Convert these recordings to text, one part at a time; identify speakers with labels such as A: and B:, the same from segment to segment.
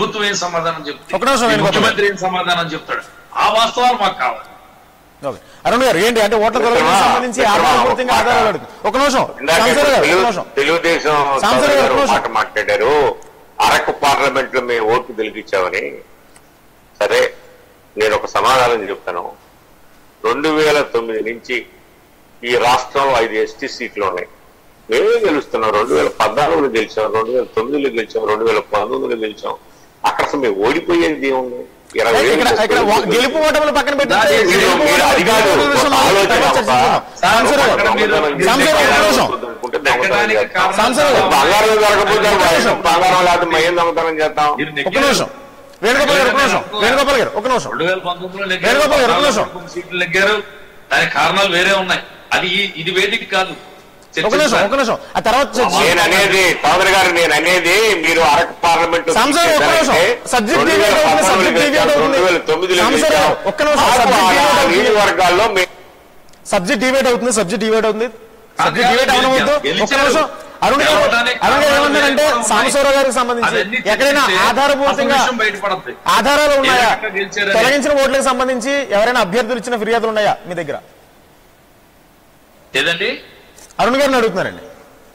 A: ప్రభుత్వం ఏం సమాధానం చెప్తుంది
B: ఒక నిమిషం,
A: మీ
B: నేను
A: ముఖ్యమంత్రి ఏం సమాధానం చెప్తాడు ఆ వాస్తవాలు మాకు కావాలి
B: ఓకే. అరుణ్ గారు ఏంటి అంటే ఓట్ల తొలగింపుకి
C: మిత్రమా,
B: సంబంధించి
C: మిత్రమా,
B: ఆధారపూర్తిగా
C: ఒక
B: ఆధారాలు
C: మాట.
B: అడుగు ఒక నిమిషం
C: ఇందాక
B: సాంబశివరావు గారు, ఒక
C: తెలుగు-
B: నిమిషం
C: తెలుగుదేశం
B: సాంసరావు
C: సోదరులు
B: గారు,
C: గారు
B: ఒక
C: మాట మాట్లాడారు అరకు పార్లమెంట్ లో మేము ఓట్లు గెలిపించామని సరే నేను ఒక సమాధానం చెప్తాను రెండు వేల తొమ్మిది నుంచి ఈ రాష్ట్రంలో ఐదు ఎస్టీ సీట్లు ఉన్నాయి మేమే గెలుస్తున్నాం రెండు వేల పద్నాలుగులో గెలిచాం రెండు వేల తొమ్మిదిలో గెలిచాం రెండు వేల పంతొమ్మిదిలో గెలిచాం అక్కడ అసలు మేము ఓడిపోయేది ఏముంది ఇరవై వేలు
B: ఇక్కడ ఇక్కడ వా- గెలుపు ఓటములు పక్కన పెట్టి
A: దాని
B: గెలుపు
A: మీరు-
B: ఓటములు
C: మీరు అది కాదు,
B: గెలుపు విషయం
C: ఒక ఆలోచన
B: తర్వాత చర్చించుకుందాం.
C: ఒక-
B: సాంబశివరావు గారు,
A: అక్కడ మీరు-
B: సాంబశివరావు గారు, ఒక నిమిషం.
A: ఎక్కడానికి కారణం
B: సాంసరావు గారు.
C: బంగారం దొరకపోతే బంగారం లేకపోతే మయం దొంగతనం చేద్దాం
A: మీరు
B: ఒక
A: నెగ్గారు.
B: నిమిషం వేణుగోపాల్ గారు ఒక నిమిషం వేణుగోపాల్ గారు ఒక నిమిషం
A: రెండు వేల పంతొమ్మిదిలో
B: వేణుగోపాల్ గారు, ఒక్క నిమిషం.
A: నెగ్గారు సీట్లు నెగ్గారు దానికి కారణాలు వేరే ఉన్నాయి అది ఈ- ఇది వేదిక కాదు
B: ఒక నిమిషం ఒక నిమిషం ఆ తర్వాత చర్చించుకుందాం.
C: నేను అనేది చౌదరి గారు నేను అనేది మీరు అరకు పార్లమెంట్ లో
B: సాంసరావు ఒక్క నిమిషం. సబ్జెక్ట్
C: రెండు వేల
B: డిబేట్ అవుతుంది,
C: పద్నాలుగులో
B: సబ్జెక్ట్ డిబేట్
C: గెలిచాం,
B: అవుతుంది.
C: రెండు వేల తొమ్మిదిలో
B: సాంసరావు
C: గెలిచాం.
B: ఒక్క నిమిషం,
C: మాకు
B: సబ్జెక్ట్
C: ఆ
B: డిబేట్ అవుతుంది.
C: నియోజకవర్గాల్లో మేము
B: సబ్జెక్ట్ డిబేట్ అవుతుంది సబ్జెక్ట్ డిబేట్ అవుతుంది సబ్జెక్ట్
A: కాదు,
B: డిబేట్
A: కాదు,
B: అవనవద్దు
A: గెలిచారు.
B: ఒక్క నిమిషం అరుణ్ గారు
A: గెలవడానికి
B: అరుణ్ గారు
A: కారణాలు
B: ఏమన్నారంటే
A: వేరే ఉన్నాయి.
B: సాంబశివరావు గారికి సంబంధించి
A: అవన్నీ
B: ఎక్కడైనా
A: చర్చిస్తే
B: ఆధారపూర్వకంగా
A: అసలు విషయం బయటపడద్ది
B: ఆధారాలు ఉన్నాయా
A: ఏ రకంగా గెలిచారని.
B: తొలగించిన ఓట్లకు సంబంధించి ఎవరైనా అభ్యర్థులు ఇచ్చిన ఫిర్యాదులు ఉన్నాయా మీ దగ్గర
A: ఏదండి
B: అరుణ్ గారిని అడుగుతున్నారండి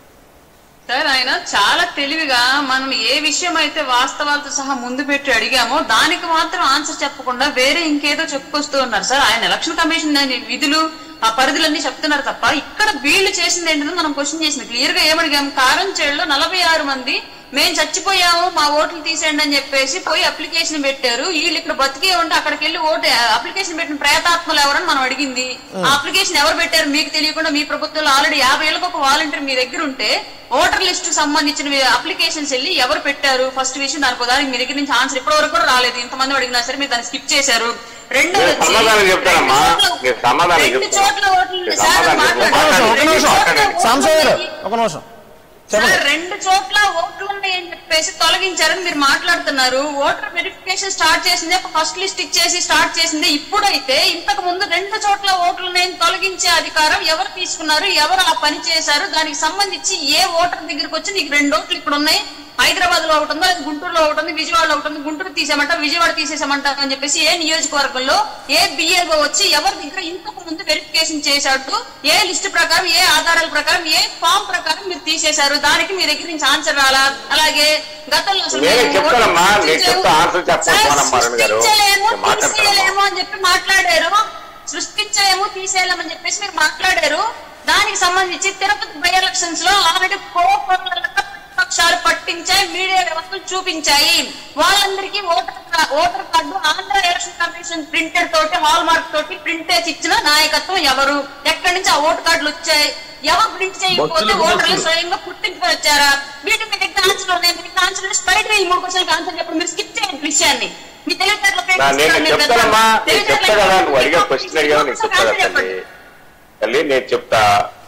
D: సార్ ఆయన చాలా తెలివిగా మనం ఏ విషయం అయితే వాస్తవాలతో సహా ముందు పెట్టి అడిగామో దానికి మాత్రం ఆన్సర్ చెప్పకుండా వేరే ఇంకేదో చెప్పుకొస్తూ ఉన్నారు సార్ ఆయన ఎలక్షన్ కమిషన్ దాని విధులు ఆ పరిధులన్నీ చెప్తున్నారు తప్ప ఇక్కడ వీళ్ళు చేసింది ఏంటంటే మనం క్వశ్చన్ చేసింది క్లియర్ గా ఏమడిగాం కారం చేడులో నలభై ఆరు మంది మేము చచ్చిపోయాము మా ఓట్లు తీసేయండి అని చెప్పేసి పోయి అప్లికేషన్ పెట్టారు వీళ్ళు ఇక్కడ బతికే ఉంటే అక్కడికి వెళ్ళి ఓటు అప్లికేషన్ పెట్టిన ప్రేతాత్మలు ఎవరని మనం అడిగింది ఆ అప్లికేషన్ ఎవరు పెట్టారు మీకు తెలియకుండా మీ ప్రభుత్వంలో ఆల్రెడీ యాభై ఏళ్ళకి ఒక వాలంటీర్ మీ దగ్గర ఉంటే ఓటర్ లిస్ట్ సంబంధించిన అప్లికేషన్స్ వెళ్ళి ఎవరు పెట్టారు ఫస్ట్ విషయం దానికి దానికి మీ దగ్గర నుంచి ఆన్సర్ ఇప్పటి వరకు కూడా రాలేదు ఇంతమంది అడిగినా సరే మీరు దాన్ని స్కిప్ చేశారు రెండోది
C: నేను
D: వచ్చి
C: సమాధానం చెప్తానమ్మా.
D: రెండు చోట్ల-
C: నేను సమాధానం
D: రెండు
C: చెప్తాను.
D: చోట్ల ఓట్లు
C: నేను
D: సార్
C: సమాధానం
D: మాట్లాడండి.
C: చెప్తాను.
B: ఒక నిమిషం ఒక
D: రెండు
B: నిమిషం
D: చోట్ల ఓట్లు
B: సాంబశివరావు గారు
D: ఉన్నాయి.
B: ఒక నిమిషం
D: సార్
B: చెప్పండి
D: రెండు చోట్ల ఓట్లు ఉన్నాయని చెప్పేసి తొలగించారని మీరు మాట్లాడుతున్నారు ఓటర్ వెరిఫికేషన్ స్టార్ట్ చేసిందే ఫస్ట్ లిస్ట్ ఇచ్చేసి స్టార్ట్ చేసిందే ఇప్పుడైతే ఇంతకు ముందు రెండు చోట్ల ఓట్లు ఉన్నాయని తొలగించే అధికారం ఎవరు తీసుకున్నారు ఎవరు ఆ పని చేశారు దానికి సంబంధించి ఏ ఓటర్ దగ్గరికి వచ్చి నీకు రెండు ఓట్లు ఇక్కడ ఉన్నాయి హైదరాబాద్ లో ఒకటి ఉంది గుంటూరులో ఒకటి ఉంది విజయవాడలో ఒకటి ఉంది గుంటూరు తీసేయమంట విజయవాడ తీసేసామంట అని చెప్పేసి ఏ నియోజకవర్గంలో ఏ బిఏఓ వచ్చి ఎవరి దగ్గర ఇంతకు ముందు వెరిఫికేషన్ చేశాడు ఏ లిస్ట్ ప్రకారం ఏ ఆధారాల ప్రకారం ఏ ఫామ్ ప్రకారం మీరు తీసేశారు దానికి మీ దగ్గర నుంచి ఆన్సర్ రాలా అలాగే గతంలో అసలు
C: నేనే
D: మేము
C: చెప్తానమ్మా,
D: ఓట్లు
C: నేను చెప్తా, ఆన్సర్ చెప్పను,
D: సార్,
C: పోనమ్మా, అరుణ్ గారు.
D: సృష్టించలేము,
C: నేను మాట్లాడతాను.
D: తీసేయలేము అని చెప్పి మాట్లాడారు సృష్టించలేము తీసేయలేమని చెప్పేసి మీరు మాట్లాడారు దానికి సంబంధించి తిరుపతి బై ఎలక్షన్స్ లో ఆల్రెడీ కోపంగా పక్షాలు పట్టించాయి మీడియా వ్యవస్థలు చూపించాయి వాళ్ళందరికీ ఓటర్ కా- voter card Andhra election commission printed తోటి హాల్ మార్క్ తోటి ప్రింట్ వేసి ఇచ్చిన నాయకత్వం ఎవరు ఎక్కడి నుంచి ఆ ఓటర్ కార్డులు వచ్చాయి ఎవరు ప్రింట్ చేయకపోతే
A: భక్తులకు
D: ఓటర్లు
A: భక్తులు.
D: స్వయంగా పుట్టించుకొని వచ్చారా వీటి మీ దగ్గర ఆన్సర్ ఉన్నాయి మీకు ఆన్సర్ స్ట్రైట్ గా ఈ మూడు క్వశ్చన్కి ఆన్సర్ చెప్పండి మీరు స్కిప్ చేయండి విషయాన్ని మీ తెలివితేటలు
C: నా- నేను
D: ఉపయోగించుకోండి,
C: చెప్తానమ్మా నేను
D: తెలివితేటలు
C: చెప్తా కదా నువ్వు అడిగే
D: ఉపయోగించుకోండి.
C: క్వశ్చన్ అడిగావు నేను చెప్తా కదా తల్లి తల్లి నేను చెప్తా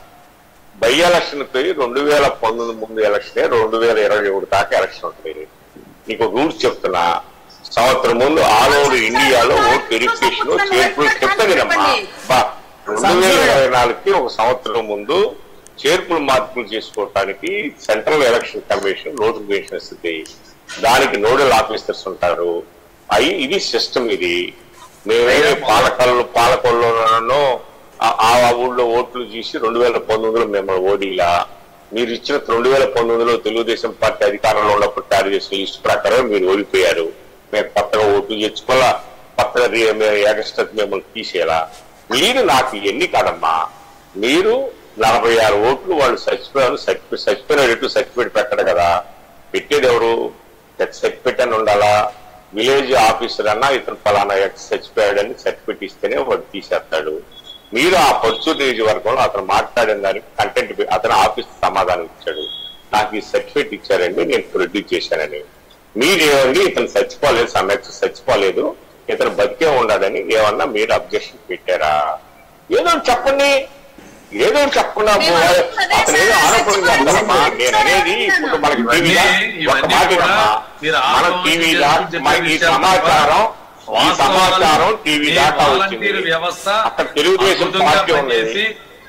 C: బై ఎలక్షన్ కి రెండు వేల పంతొమ్మిది ముందు ఎలక్షన్ రెండు వేల ఇరవై ఒకటి దాకా ఎలక్షన్ ఉంటుంది నీకు రూల్స్ చెప్తున్నా సంవత్సరం ముందు ఆల్ ఓవర్ ఇండియాలో ఓట్ వెరిఫికేషన్ చేర్పులు చెప్తా కదమ్మా బా, రెండు వేల ఇరవై నాలుగుకి ఒక సంవత్సరం ముందు చేర్పులు మార్పులు చేసుకోవటానికి సెంట్రల్ ఎలక్షన్ కమిషన్ నోటిఫికేషన్ ఇస్తుంది దానికి నోడల్ ఆఫీసర్స్ ఉంటారు అయి ఇది సిస్టమ్ ఇది మేమేమి పాలకల్లో పాలకొల్లోనో ఆ- ఆ ఊళ్ళో ఓట్లు చూసి రెండు వేల పంతొమ్మిదిలో మిమ్మల్ని ఓడిలా మీరు ఇచ్చిన రెండు వేల పంతొమ్మిదిలో తెలుగుదేశం పార్టీ అధికారంలో ఉన్నప్పుడు తయారు చేసిన లిస్ట్ ప్రకారం మీరు ఓడిపోయారు మేము కొత్తగా ఓట్లు తెచ్చుకోవాలా కొత్తగా రీ- మేము ఏకస్టత్ మిమ్మల్ని తీసేయాలా మీరు నాకు ఎన్ని కాదమ్మా మీరు నలభై ఆరు ఓట్లు వాళ్ళు చచ్చిపోయారు సర్టిఫికేట్ చచ్చిపోయినట్టు సర్టిఫికేట్ పెట్టడు కదా పెట్టేది ఎవరు సర్టిఫికేట్ అని ఉండాలా విలేజ్ ఆఫీసర్ అన్నా ఇతను ఫలానా ఎక్స్ చచ్చిపోయాడని సర్టిఫికేట్ ఇస్తేనే వాడు తీసేస్తాడు మీరు ఆ పరుచూరు నియోజకవర్గంలో అతను మాట్లాడిన దానికి కంటెంట్ అతను ఆఫీస్ సమాధానం ఇచ్చాడు నాకు ఈ సర్టిఫికేట్ ఇచ్చారండి నేను ప్రొడ్యూస్ చేశానని మీరేమండి ఇతను చచ్చిపోలేదు సమస్య చచ్చిపోలేదు ఇతను బతికే ఉండాలని ఏమన్నా మీరు అబ్జెక్షన్ పెట్టారా ఏదో ఒకటి చెప్పండి ఏదో ఒకటి చెప్పకుండా
D: మేము
C: పోవాలి.
D: అదే
C: అతను ఏదో
D: సార్,
C: ఆరోపణ చేస్తారమ్మా నేను అనేది ఇప్పుడు మనకి టీవీలా
A: ఇవన్నీ-
C: ఒక
A: ఇవన్నీ
C: మాట
A: కూడా
C: వినమ్మా.
A: మీరు
C: మన
A: ఆరోపణ
C: టీవీలా
A: చేసి
C: మన ఈ
A: చెప్పిన
C: సమాచారం ఈ
A: వాస్తవాలు
C: సమాచారం టీవీ
A: మీ
C: దాకా
A: వాలంటీర్
C: వచ్చింది
A: వ్యవస్థ
C: అక్కడ తెలుగుదేశం
A: అద్భుతంగా
C: పార్టీ ఉంది
A: పనిచేసి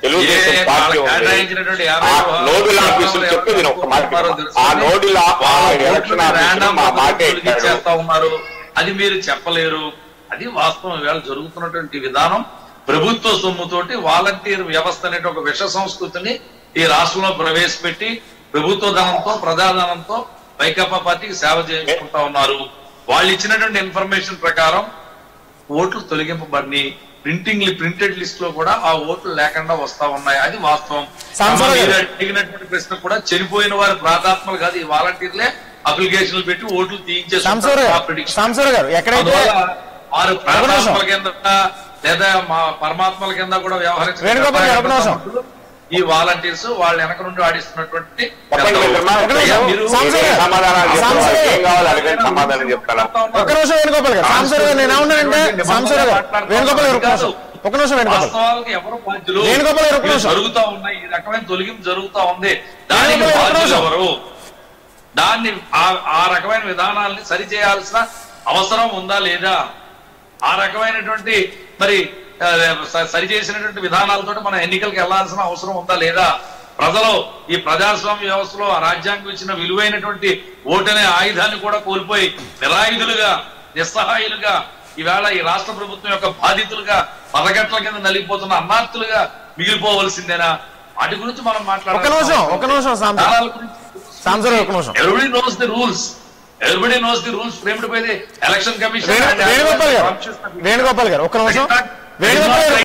C: తెలుగుదేశం
A: ఏ
C: పార్టీ
A: వాళ్ళకి
C: ఉంది.
A: కేటాయించినటువంటి యాభై
C: ఆ
A: విభాగాలు
C: నోబెల్
A: ఎవరు
C: ఆఫీసులు
A: ఎవరు
C: చెప్పి నేను ఒక మాట
A: ఎవరు
C: విన్నాను.
A: తెలుసు.
C: ఆ నోబెల్ ఆ- ఆ
A: వాళ్ళ
C: ఎలక్షన్
A: ఓట్లని
C: ఆఫీసులు
A: random
C: మా మాట
A: పద్ధతిలో
C: ఎక్కారు.
A: ఇచ్చేస్తా ఉన్నారు అది మీరు చెప్పలేరు అది వాస్తవం ఇవాళ జరుగుతున్నటువంటి విధానం ప్రభుత్వ సొమ్ముతోటి వాలంటీర్ వ్యవస్థ అనే ఒక విష సంస్కృతిని ఈ రాష్ట్రంలో ప్రవేశపెట్టి ప్రభుత్వ ధనంతో ప్రజాధనంతో వైకాపా పార్టీకి సేవ చేసుకుంటా ఉన్నారు వాళ్ళు ఇచ్చినటువంటి ఇన్ఫర్మేషన్ ప్రకారం ఓట్లు తొలగింపబడి ప్రింటింగ్ ప్రింటెడ్ లిస్ట్ లో కూడా ఆ ఓట్లు లేకుండా వస్తా ఉన్నాయి అది వాస్తవం
B: సాంబశివరావు
A: మీరు
B: గారు.
A: అడిగినటువంటి ప్రశ్న కూడా చనిపోయిన వారి ప్రాధాత్మలు కాదు ఈ వాలంటీర్లే అప్లికేషన్లు పెట్టి ఓట్లు
B: సాంబశివరావు గారు
A: తీయించేస్తారు
B: సాంబశివరావు గారు ఎక్కడైతే
A: అందువల్ల వారు
B: నిమిషం.
A: ప్రాణాత్మల కింద లేదా మా పరమాత్మల కింద కూడా
B: వేణుగోపాల్ గారు, ఒక నిమిషం.
A: వ్యవహరించారు ఈ వాలంటీర్స్ వాళ్ళ వెనక నుండి ఆడిస్తున్నటువంటి
C: చెప్పండి మిత్రమా.
B: ఒక నిమిషం.
A: మీరు-
B: సాంబశివరావు
C: ఏ
B: గారు.
C: సమాధానాలు చెప్తారు?
B: సాంబశివరావు
C: ఏం కావాలి అడగండి సమాధానం చెప్తారా
B: ఒక్క నిమిషం వేణుగోపాల్ గారు సాంబశివరావు గారు నేను ఏమన్నానంటే సాంబశివరావు గారు వేణుగోపాల్ గారు ఒక్క నిమిషం ఒక నిమిషం వేణుగోపాల్
A: వాస్తవాలకు ఎవరు బాధ్యులు
B: వేణుగోపాల్ గారు ఒక్క
A: ఇవి
B: నిమిషం.
A: జరుగుతా ఉన్నాయి ఈ రకమైన తొలగింపు జరుగుతా ఉంది దానికి
B: వేణుగోపాల్ గారు ఒక్క
A: బాధ్యులు
B: నిమిషం.
A: ఎవరు దాన్ని ఆ- ఆ రకమైన విధానాల్ని సరిచేయాల్సిన అవసరం ఉందా లేదా ఆ రకమైనటువంటి మరి ఆ, స- సరిచేసినటువంటి విధానాలతో మనం ఎన్నికలకు వెళ్లాల్సిన అవసరం ఉందా లేదా ప్రజలు ఈ ప్రజాస్వామ్య వ్యవస్థలో ఆ రాజ్యాంగం ఇచ్చిన విలువైనటువంటి ఓటనే ఆయుధాన్ని కూడా కోల్పోయి నిరాయుధులుగా నిస్సహాయులుగా ఈవేళ ఈ రాష్ట్ర ప్రభుత్వం యొక్క బాధితులుగా పదగట్ల కింద నలిగిపోతున్న అన్నార్థులుగా మిగిలిపోవలసిందేనా వాటి గురించి మనం
B: ఒక్క నిమిషం, ఒక్క నిమిషం, సాంబశివరావు. సాంబశివరావు ఒక్క నిమిషం
A: everybody knows the rules everybody knows the rules framed by the election commission
B: Venu- Venugopal garu Venugopal గారు ఒక్క నిమిషం వేణుగోపాల్ గారు